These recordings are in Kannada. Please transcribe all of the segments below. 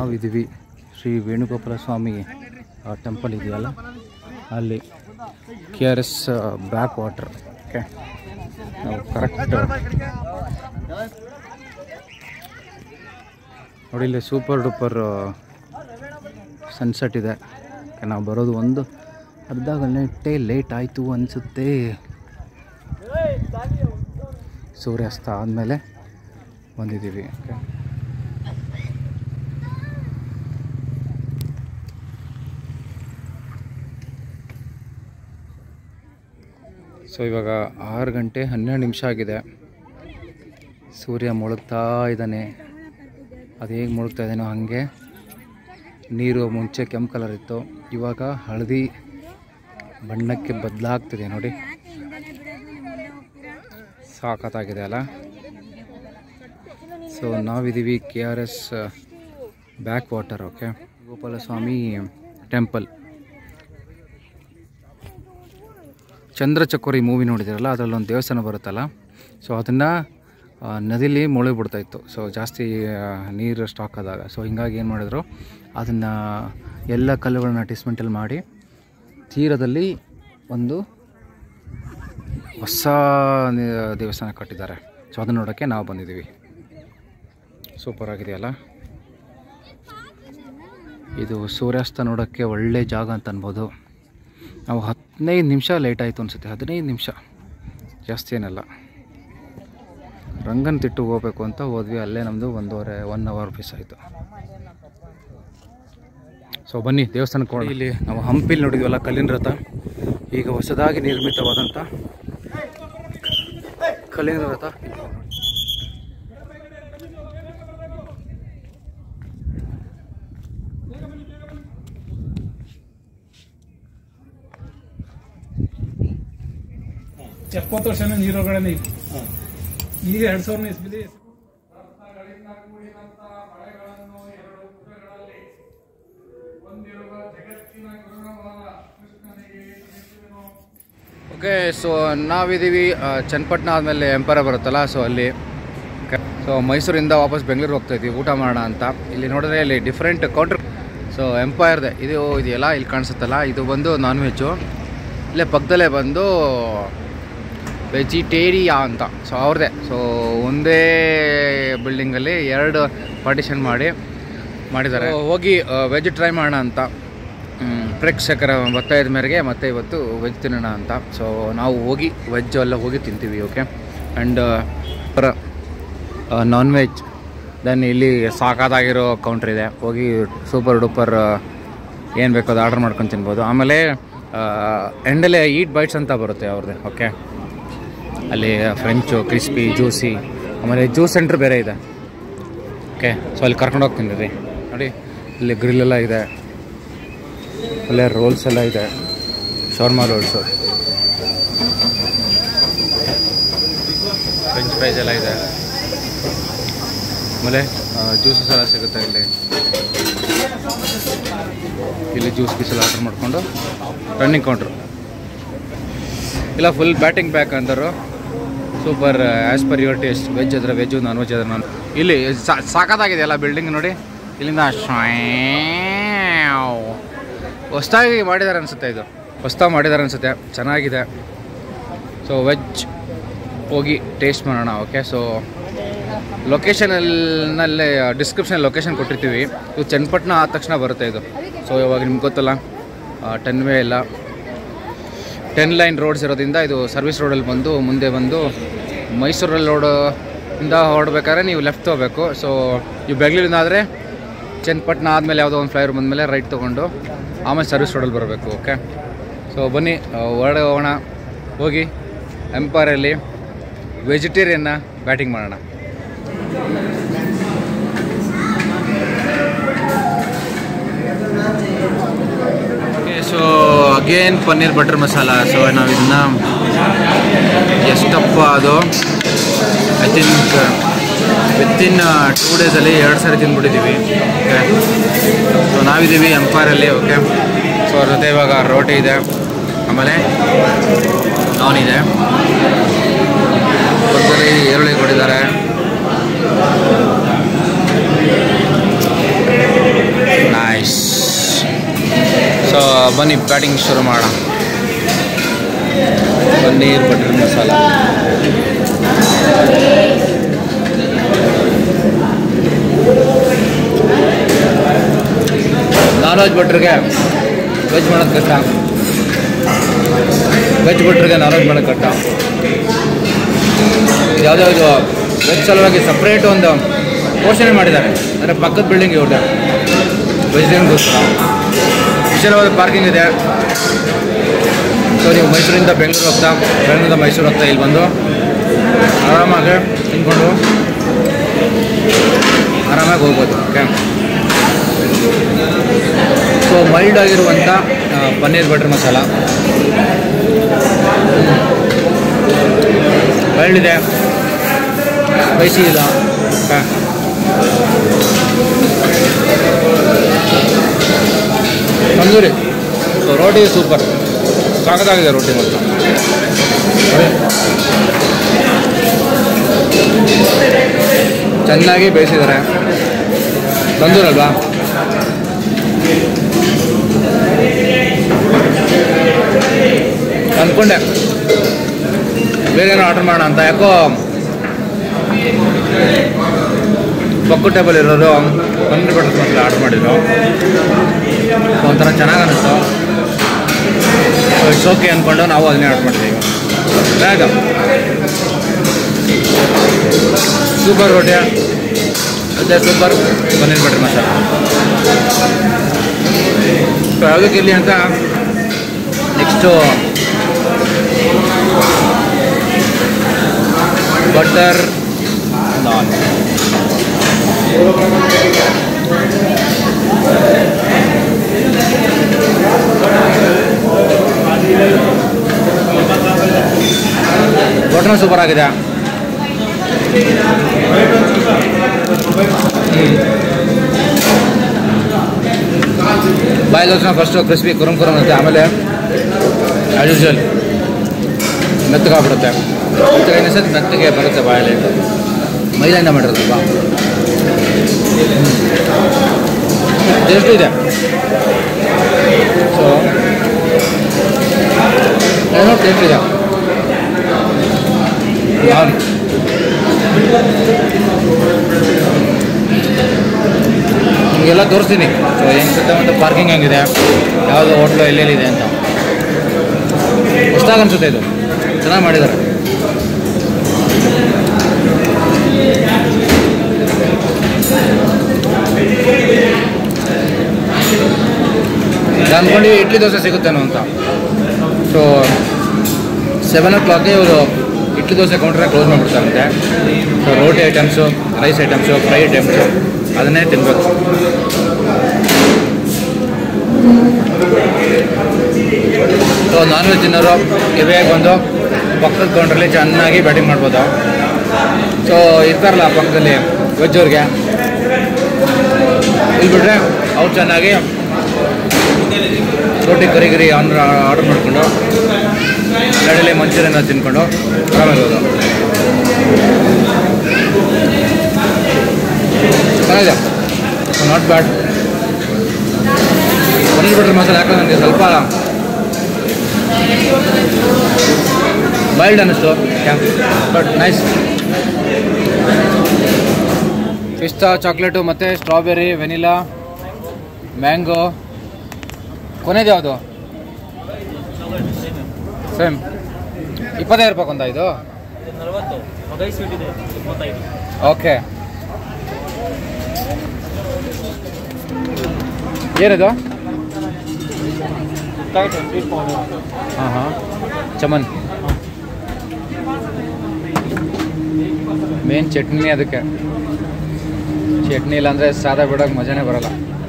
ನಾವಿದ್ದೀವಿ ಶ್ರೀ ವೇಣುಗೋಪಾಲ ಸ್ವಾಮಿ ಟೆಂಪಲ್ ಇದೆಯಲ್ಲ ಅಲ್ಲಿ K R S back water okay ನಾವು ಕರೆಕ್ಟ್ ನೋಡಿ ಇಲ್ಲಿ ಸೂಪರ್ ಡೂಪರ್ ಸನ್ಸೆಟ್ ಇದೆ ಓಕೆ, ನಾವು ಬರೋದು ಒಂದು ಅರ್ಧ ಗಂಟೆ ಲೇಟ್ ಆಯಿತು ಅನಿಸುತ್ತೆ ಸೂರ್ಯಾಸ್ತ ಆದಮೇಲೆ ಬಂದಿದ್ದೀವಿ ಓಕೆ ಸೊ ಇವಾಗ ಆರು ಗಂಟೆ ಹನ್ನೆರಡು ನಿಮಿಷ ಆಗಿದೆ ಸೂರ್ಯ ಮುಳುಗ್ತಾ ಇದ್ದಾನೆ ಅದು ಹೇಗೆ ಮುಳುಗ್ತಾ ಇದ್ದಾನೋ ಹಾಗೆ ನೀರು ಮುಂಚೆ ಕೆಂಪು ಕಲರ್ ಇತ್ತು ಇವಾಗ ಹಳದಿ ಬಣ್ಣಕ್ಕೆ ಬದಲಾಗ್ತಿದೆ ನೋಡಿ ಸಾಕತ್ತಾಗಿದೆ ಅಲ್ಲ ಸೊ ನಾವಿದ್ದೀವಿ K R S back water okay Gopala Swami temple Chandrachakori movie ನೋಡಿದಿರಲ್ಲ ಅದರಲ್ಲಿ ಒಂದು ದೇವಸ್ಥಾನ ಬರುತ್ತಲ್ಲ ಸೊ ಅದನ್ನು ನದಿಲಿ ಮುಳುಗಿ ಬಿಡ್ತಾ ಇತ್ತು ಸೊ ಜಾಸ್ತಿ ಆ, ನೀರು ಸ್ಟಾಕ್ ಆದಾಗ ಸೊ ಹಿಂಗಾಗಿ ಏನು ಮಾಡಿದ್ರು ಅದನ್ನು ಎಲ್ಲ ಕಲ್ಲುಗಳನ್ನ ಡಿಸ್ಮೆಂಟಲ್ ಮಾಡಿ ತೀರದಲ್ಲಿ ಒಂದು ಹೊಸ ನಿ- ದೇವಸ್ಥಾನ ಕಟ್ಟಿದ್ದಾರೆ ಸೊ ಅದನ್ನ ನೋಡೋಕ್ಕೆ ನಾವು ಬಂದಿದ್ದೀವಿ ಸೂಪರ್ ಆಗಿದೆಯಲ್ಲ ಇದು ಸೂರ್ಯಾಸ್ತ ನೋಡೋಕ್ಕೆ ಒಳ್ಳೆ ಜಾಗ ಅಂತ ಅನ್ಬೋದು ನಾವು ಹದಿನೈದು ನಿಮಿಷ ಲೇಟ್ ಆಯಿತು ಅನಿಸುತ್ತೆ ಹದಿನೈದು ನಿಮಿಷ ಜಾಸ್ತಿ ಏನಲ್ಲ ರಂಗನ ತಿಟ್ಟು ಹೋಗ್ಬೇಕು ಅಂತ ಹೋದ್ವಿ ಅಲ್ಲೇ ನಮ್ಮದು ಒಂದೂವರೆ ಒನ್ ಅವರ್ ಮಿಸ್ ಆಯಿತು ಸೊ ಬನ್ನಿ ದೇವಸ್ಥಾನಕ್ಕೆ ಹೋಗೋಣ ಇಲ್ಲಿ ನಾವು ಹಂಪಿಲಿ ನೋಡಿದ್ವಲ್ಲ ಕಲ್ಲಿನ ರಥ ಈಗ ಹೊಸದಾಗಿ ನಿರ್ಮಿತವಾದಂಥ ಕಲ್ಲಿನ ರಥ ಎಪ್ಪತ್ತು ವರ್ಷನ ನೀರೊಳಗಡೆ ಇತ್ತು ಈಗ ಎರಡ್ ಸಾವಿರದ ಇಸ್ವಿಲಿ ಓಕೆ ಸೊ ನಾವಿದ್ದೀವಿ ಆ, ಚನ್ನಪಟ್ಟಣ ಆದಮೇಲೆ ಎಂಪರ ಬರುತ್ತಲ್ಲ ಸೊ ಅಲ್ಲಿ ಸೊ ಮೈಸೂರಿಂದ ವಾಪಸ್ ಬೆಂಗಳೂರು ಹೋಗ್ತಾ ಇದ್ವಿ ಊಟ ಮಾಡೋಣ ಅಂತ ಇಲ್ಲಿ ನೋಡಿದ್ರೆ ಇಲ್ಲಿ ಡಿಫ್ರೆಂಟ್ ಕೌಂಟ್ರ್ ಸೊ ಎಂಪೈರ್ದೆ ಇದು ಇದೆಯಲ್ಲ ಇಲ್ಲಿ ಕಾಣಿಸುತ್ತಲ್ಲ ಇದು ಬಂದು ನಾನ್ ವೆಜ್ಜು ಇಲ್ಲೇ ಪಕ್ಕದಲ್ಲೇ ಬಂದು ವೆಜಿಟೇರಿಯಾ ಅಂತ ಸೊ ಅವ್ರದ್ದೇ ಸೊ ಒಂದೇ ಬಿಲ್ಡಿಂಗಲ್ಲಿ ಎರಡು ಪಾರ್ಟಿಷನ್ ಮಾಡಿ ಮಾಡಿದ್ದಾರೆ ಹೋಗಿ ವೆಜ್ ಟ್ರೈ ಮಾಡೋಣ ಅಂತ ಹ್ಮ್, ಪ್ರೇಕ್ಷಕರ ಒತ್ತಾಯದ ಮೇರೆಗೆ ಮತ್ತೆ ಇವತ್ತು ವೆಜ್ ತಿನ್ನೋಣ ಅಂತ ಸೊ ನಾವು ಹೋಗಿ ವೆಜ್ ಎಲ್ಲ ಹೋಗಿ ತಿಂತೀವಿ ಓಕೆ ಆ್ಯಂಡ್ ಪರ ನಾನ್ ವೆಜ್ ದೆನ್ ಇಲ್ಲಿ ಸಾಕಾದಾಗಿರೋ ಕೌಂಟ್ರ್ ಇದೆ ಹೋಗಿ ಸೂಪರ್ ಡೂಪರ್ ಏನು ಬೇಕೋ ಅದು ಆರ್ಡರ್ ಮಾಡ್ಕೊಂಡು ತಿನ್ಬೋದು ಆಮೇಲೆ ಎಂಡಲ್ಲೇ ಈಟ್ ಬೈಟ್ಸ್ ಅಂತ ಬರುತ್ತೆ ಅವ್ರದ್ದು ಓಕೆ ಅಲ್ಲಿ ಫ್ರೆಂಚು ಕ್ರಿಸ್ಪಿ ಜ್ಯೂಸಿ ಆಮೇಲೆ ಜ್ಯೂಸ್ ಸೆಂಟ್ರ್ ಬೇರೆ ಇದೆ ಓಕೆ ಸೊ ಅಲ್ಲಿ ಕರ್ಕೊಂಡು ಹೋಗ್ತೀನಿ ರೀ ನೋಡಿ ಇಲ್ಲಿ ಗ್ರಿಲ್ ಎಲ್ಲ ಇದೆ ಅಲ್ಲೇ ರೋಲ್ಸ್ ಎಲ್ಲ ಇದೆ ಶೋರ್ಮಾ ರೋಲ್ಸು ಫ್ರೆಂಚ್ ಫ್ರೈಸ್ ಎಲ್ಲ ಇದೆ ಆಮೇಲೆ ಜ್ಯೂಸಸ್ ಎಲ್ಲ ಸಿಗುತ್ತೆ ಇಲ್ಲಿ ಇಲ್ಲಿ ಜ್ಯೂಸ್ ಗೀಸ್ ಎಲ್ಲ ಆರ್ಡರ್ ಮಾಡಿಕೊಂಡು ರನ್ನಿಂಗ್ ಕೌಂಟ್ರು ಇಲ್ಲ ಫುಲ್ ಬ್ಯಾಟಿಂಗ್ ಬ್ಯಾಕ್ ಅಂದರು super as per your taste veg ಅದ್ರ ವೆಜ್ಜು ನಾನ್ ವೆಜ್ ಅದ್ರ ನಾನ್ ಇಲ್ಲಿ ಸಾ- ಸಾಕಾಗಿದೆ ಅಲ್ಲ ಬಿಲ್ಡಿಂಗ್ ನೋಡಿ ಇಲ್ಲಿಂದ ಹೊಸ್ದಾಗಿ ಮಾಡಿದ್ದಾರೆ ಅನಿಸುತ್ತೆ ಇದು ಹೊಸ್ದಾಗಿ ಮಾಡಿದ್ದಾರೆ ಅನಿಸುತ್ತೆ ಚೆನ್ನಾಗಿದೆ ಸೊ ವೆಜ್ ಹೋಗಿ ಟೇಸ್ಟ್ ಮಾಡೋಣ ಓಕೆ ಸೊ ಲೊಕೇಶನಲ್ಲೇ ಡಿಸ್ಕ್ರಿಪ್ಷನ್ ಲೊಕೇಶನ್ ಕೊಟ್ಟಿರ್ತೀವಿ ಇದು ಚನ್ನಪಟ್ಟಣ ಆದ ತಕ್ಷಣ ಬರುತ್ತೆ ಇದು ಸೊ ಇವಾಗ ನಿಮ್ಗೆ ಗೊತ್ತಲ್ಲ ಟೆನ್ ವೇ ಇಲ್ಲ ಟೆನ್ ಲೈನ್ ರೋಡ್ಸ್ ಇರೋದ್ರಿಂದ ಇದು ಸರ್ವಿಸ್ ರೋಡಲ್ಲಿ ಬಂದು ಮುಂದೆ ಬಂದು ಮೈಸೂರಲ್ಲಿ ರೋಡ್ ಇಂದ ಹೊರಡ್ಬೇಕಾದ್ರೆ ನೀವು ಲೆಫ್ಟ್ ತೊಗೋಬೇಕು ಸೊ ನೀವು ಬೆಂಗಳೂರಿಂದ ಆದರೆ ಚನ್ನಪಟ್ಟಣ ಆದಮೇಲೆ ಯಾವುದೋ ಒಂದು ಫ್ಲೈವರ್ ಬಂದಮೇಲೆ ರೈಟ್ ತೊಗೊಂಡು ಆಮೇಲೆ ಸರ್ವಿಸ್ ರೋಡಲ್ಲಿ ಬರಬೇಕು ಓಕೆ ಸೊ ಬನ್ನಿ ಆ, ಹೊರಡೆ ಹೋಗೋಣ ಹೋಗಿ ಎಂಪೈರಲ್ಲಿ ವೆಜಿಟೇರಿಯನ್ನ ಬ್ಯಾಟಿಂಗ್ ಮಾಡೋಣ okay so again paneer butter masala so ನಾವು ಇದನ್ನ ಎಷ್ಟಪ್ಪ ಅದು ಐ ಥಿಂಕ್ ವಿತಿನ್ ಟೂ ಡೇಸಲ್ಲಿ ಎರಡು ಸಾರಿ ತಿಂದ್ಬಿಟ್ಟಿದ್ದೀವಿ ಓಕೆ ಸೊ ನಾವಿದ್ದೀವಿ ಎಂಪೈರಲ್ಲಿ ಓಕೆ ಸೊ ಅದ್ರ ಜೊತೆ ಇವಾಗ ರೋಟಿ ಇದೆ ಆಮೇಲೆ ನಾನ್ ಇದೆ ಪಕ್ಕದಲ್ಲಿ ಈರುಳ್ಳಿ ಕೊಟ್ಟಿದ್ದಾರೆ ಬನ್ನಿ ಬ್ಯಾಟಿಂಗ್ ಶುರು ಮಾಡೋಣ paneer butter masala non veg ಬಟ್ರಿಗೆ ವೆಜ್ ಮಾಡೋದು ಕಷ್ಟ ವೆಜ್ ಬಟ್ರಿಗೆ ನಾನ್ ವೆಜ್ ಮಾಡೋದು ಕಷ್ಟ ಯಾವುದೋ ಇದು ವೆಜ್ ಸಲುವಾಗಿ ಸಪ್ರೇಟ್ ಒಂದು ಪೋಷಣೆ ಮಾಡಿದ್ದಾರೆ ಅಂದರೆ ಪಕ್ಕದ ಬಿಲ್ಡಿಂಗ್ ಇವ್ರದ್ದು ವೆಜಿಟೇರಿಯನ್ಗೋಸ್ಕರ ವಿಶಾಲವಾದ ಪಾರ್ಕಿಂಗ್ ಇದೆ ಸೊ ನೀವು ಮೈಸೂರಿಂದ ಬೆಂಗಳೂರು ಹೋಗ್ತಾ ಬೆಂಗಳೂರಿಂದ ಮೈಸೂರು ಹೋಗ್ತಾ ಇಲ್ಲಿ ಬಂದು ಆರಾಮಾಗಿ ತಿನ್ಕೊಂಡು ಆರಾಮಾಗಿ ಹೋಗ್ಬೋದು ಓಕೆ ಸೊ ಮೈಲ್ಡ್ ಆಗಿರುವಂಥ ಆ, ಪನ್ನೀರ್ ಬಟರ್ ಮಸಾಲ ಮೈಲ್ಡ್ ಇದೆ ಸ್ಪೈಸಿ ಇಲ್ಲ okay tandoori so roti super ಸಾಕದಾಗಿದೆ ರೋಟಿ ಮಾತ್ರ ಚೆನ್ನಾಗಿ ಬೇಯಿಸಿದ್ದಾರೆ ತಂದೂರಲ್ವಾ ಅಂದ್ಕೊಂಡೆ ಬೇರೆ ಏನೋ ಆರ್ಡರ್ ಮಾಡೋಣ ಅಂತ ಯಾಕೋ ಪಕ್ಕು ಟೇಬಲ್ ಇರೋರು ಪನ್ನೀರ್ ಬಟರ್ ಮಸಾಲ ಆರ್ಡರ್ ಮಾಡಿದ್ರು ಸೊ ಒಂಥರ ಚೆನ್ನಾಗಿ ಅನ್ನಿಸ್ತು ಸೊ ಇಟ್ಸ್ ಓಕೆ ಅಂದ್ಕೊಂಡು ನಾವು ಅದನ್ನೇ ಆರ್ಡರ್ ಮಾಡ್ತೀವಿ ಬೇಗ ಸೂಪರ್ ರೋಟಿ ಮತ್ತು super paneer butter masala so ಯಾವುದಕ್ಕೆ ಇರಲಿ ಅಂತ next butter naan butter super ಆಗಿದೆ ಬಾಯಿ ದೋಸೆ ಫಸ್ಟು ಕ್ರಿಸ್ಪಿ ಕುರುಮ್ ಕುರುಮ್ ಅಂತ ಆಮೇಲೆ ಆ್ಯಸ್ ಯೂಶುವಲ್ ಮೆತ್ತಗಾಗ್ಬಿಡುತ್ತೆ ಮೆತ್ತಗೆ ಅನಿಸುತ್ತೆ ಮೆತ್ತಗೆ ಬರುತ್ತೆ ಬಾಯಲ್ಲಿ ಮೈದಾಯಿಂದ ಮಾಡಿರೋದಲ್ವಾ ಟೇಸ್ಟ್ ಇದೆ ಸೊ ಏನೋ ಟೇಸ್ಟ್ ಇದೆ ನಾನ್ ನಿಮಗೆಲ್ಲ ತೋರಿಸ್ತೀನಿ ಸೊ ಹೆಂಗೆ ಒಂದು ಪಾರ್ಕಿಂಗ್ ಹೆಂಗಿದೆ ಯಾವುದು ಹೋಟ್ಲು ಎಲ್ಲೆಲ್ಲಿದೆ ಅಂತ ಹೊಸ್ದಾಗಿ ಅನ್ಸುತ್ತೆ ಇದು ಚೆನ್ನಾಗಿ ಮಾಡಿದ್ದಾರೆ ಅಂದ್ಕೊಂಡು ಇಡ್ಲಿ ದೋಸೆ ಸಿಗುತ್ತೇನೋ ಅಂತ ಸೊ ಸೆವೆನ್ ಓ ಕ್ಲಾಕ್ಗೆ ಇವರು ಇಡ್ಲಿ ದೋಸೆ ಕೌಂಟ್ರೆ ಕ್ಲೋಸ್ ಮಾಡಿಬಿಡ್ತಾರಂತೆ so roti items rice items fry items ಅದನ್ನೇ ತಿನ್ಬೇಕು ಸೊ ನಾನ್ ವೆಜ್ ತಿನ್ನೋರು ಇವಾಗ ಬಂದು ಪಕ್ಕದ ಕೌಂಟ್ರಲ್ಲಿ ಚೆನ್ನಾಗಿ ಬ್ಯಾಟಿಂಗ್ ಮಾಡ್ಬೋದು ಸೊ ಇರ್ತಾರಲ್ಲ ಪಕ್ಕದಲ್ಲಿ ವೆಜ್ ಅವ್ರಿಗೆ ಇಲ್ಲಿ ಬಿಟ್ರೆ ಅವ್ರು ಚೆನ್ನಾಗಿ ರೋಟಿ ಕರಿ ಕರಿ ಆರ್ಡರ್ ಆರ್ಡರ್ ಮಾಡಿಕೊಂಡು ಸೈಡಲ್ಲಿ ಮಂಚೂರಿಯನ್ ತಿನ್ಕೊಂಡು ಆರಾಮಾಗಿರೋದು ಚೆನ್ನಾಗಿದೆ ನಾಟ್ ಬ್ಯಾಡ್ ಪನ್ನೀರ್ ಬಟರ್ ಮಸಾಲೆ ಹಾಕೋ ನನಗೆ ಸ್ವಲ್ಪ ಮೈಲ್ಡ್ ಅನ್ನಿಸ್ತು ಬಟ್ ನೈಸ್ ಪಿಸ್ತಾ ಚಾಕ್ಲೇಟು ಮತ್ತು ಸ್ಟ್ರಾಬೆರಿ ವೆನಿಲಾ ಮ್ಯಾಂಗೋ ಕೊನೆದು ಯಾವುದು ಸೇಮ್ ಇಪ್ಪತ್ತೈದು ರೂಪಾಯಿ ಕೊಂದ ಇದು ನಲವತ್ತು ಮಗೈ ಸ್ವೀಟ್ ಇದೆ ಇಪ್ಪತ್ತೈದು ಓಕೆ ಏನಿದು ಸ್ವೀಟ್ ಪೌಡರ್ ಹಾಂ ಹಾಂ ಚಮನ್ ಮೇನ್ ಚಟ್ನಿ ಅದಕ್ಕೆ ಚಟ್ನಿ ಇಲ್ಲಾಂದರೆ ಸಾದಾ ಬಿಡೋಕೆ ಮಜಾನೇ ಬರಲ್ಲ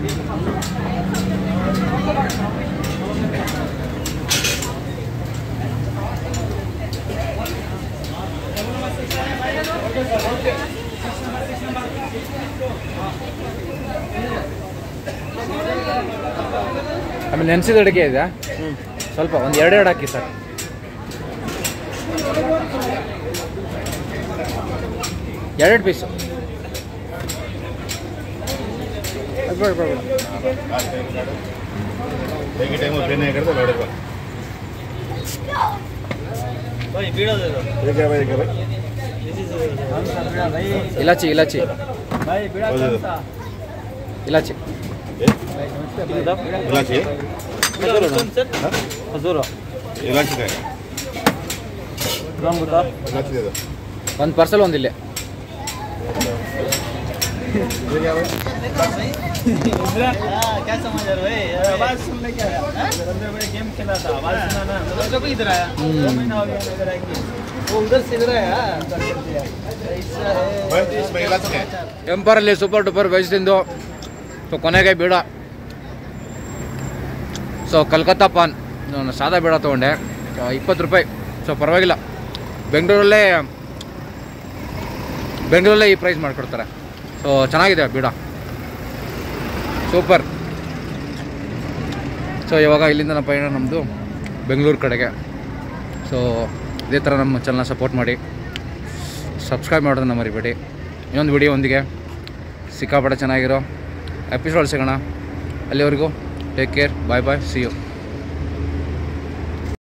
ಆಮೇಲೆ ನೆನೆಸಿದ ಅಡುಗೆ ಇದೆ ಸ್ವಲ್ಪ ಒಂದು ಎರಡೆರಡು ಹಾಕಿ ಸರ್ ಎರಡು ಪೀಸು ಬೇಡ ಬೇಡ ಬೇಡ ಹೇಗೆ ಟೈಮು ಬೇನೆ ಕರೆದು ಬೇಡ भाई बीड़ा दे दो ಹೇಗೆ ಹೇಗೆ दिस इज कौन सा बीड़ा भाई ಇಲಾಚಿ ಇಲಾಚಿ भाई बीड़ा कौन कौन सा? सा ಇಲಾಚಿ ಇಲಾಚಿ कौन सर हजूर ಇಲಾಚಿ ಕಾಯಿ ग्राम बता ಇಲಾಚಿ ಇದೆ ಒಂದು ಪಾರ್ಸಲ್ ಒಂದಿಲ್ಲ ಹೇಗೆ ಯಾವ क्या समझ रहे हो भाई आवाज सुनने क्या है अंदर बड़े गेम खेला था आवाज सुना ना मतलब कभी इधर आया दो महीना हो गया इधर आएंगे वो उधर से इधर आया उधर कर दिया ऐसा है भाई इसमें इलाच है ಎಂಪರಲ್ಲಿ ಸೂಪರ್ ಡೂಪರ್ ವೆಜ್ ತಿಂದು ಸೊ ಕೊನೆಗೆ ಬೀಡ ಸೊ ಕಲ್ಕತ್ತಾ ಪಾನ್ ನಾನು ಸಾದಾ ಬೀಡ ತೊಗೊಂಡೆ ಇಪ್ಪತ್ತು ರೂಪಾಯಿ ಸೊ ಪರವಾಗಿಲ್ಲ ಬೆಂಗಳೂರಲ್ಲೇ ಬೆಂಗಳೂರಲ್ಲೇ ಈ ಪ್ರೈಸ್ ಮಾಡಿಕೊಡ್ತಾರೆ ಸೊ ಚೆನ್ನಾಗಿದೆ ಬೀಡ ಸೂಪರ್ ಸೊ ಇವಾಗ ಇಲ್ಲಿಂದ ನಮ್ಮ ಪಯಣ ನಮ್ಮದು ಬೆಂಗಳೂರು ಕಡೆಗೆ ಸೊ ಇದೇ ಥರ ನಮ್ಮ ಚಾನಲ್ನ ಸಪೋರ್ಟ್ ಮಾಡಿ ಸಬ್ಸ್ಕ್ರೈಬ್ ಮಾಡೋದನ್ನ ಮರಿಬೇಡಿ ಇನ್ನೊಂದು ವಿಡಿಯೋ ಒಂದಿಗೆ ಸಿಕ್ಕಾಪಟ್ಟೆ ಚೆನ್ನಾಗಿರೋ ಎಪಿಸೋಡ್ ಸಿಗೋಣ ಅಲ್ಲಿವರೆಗೂ take care bye bye see you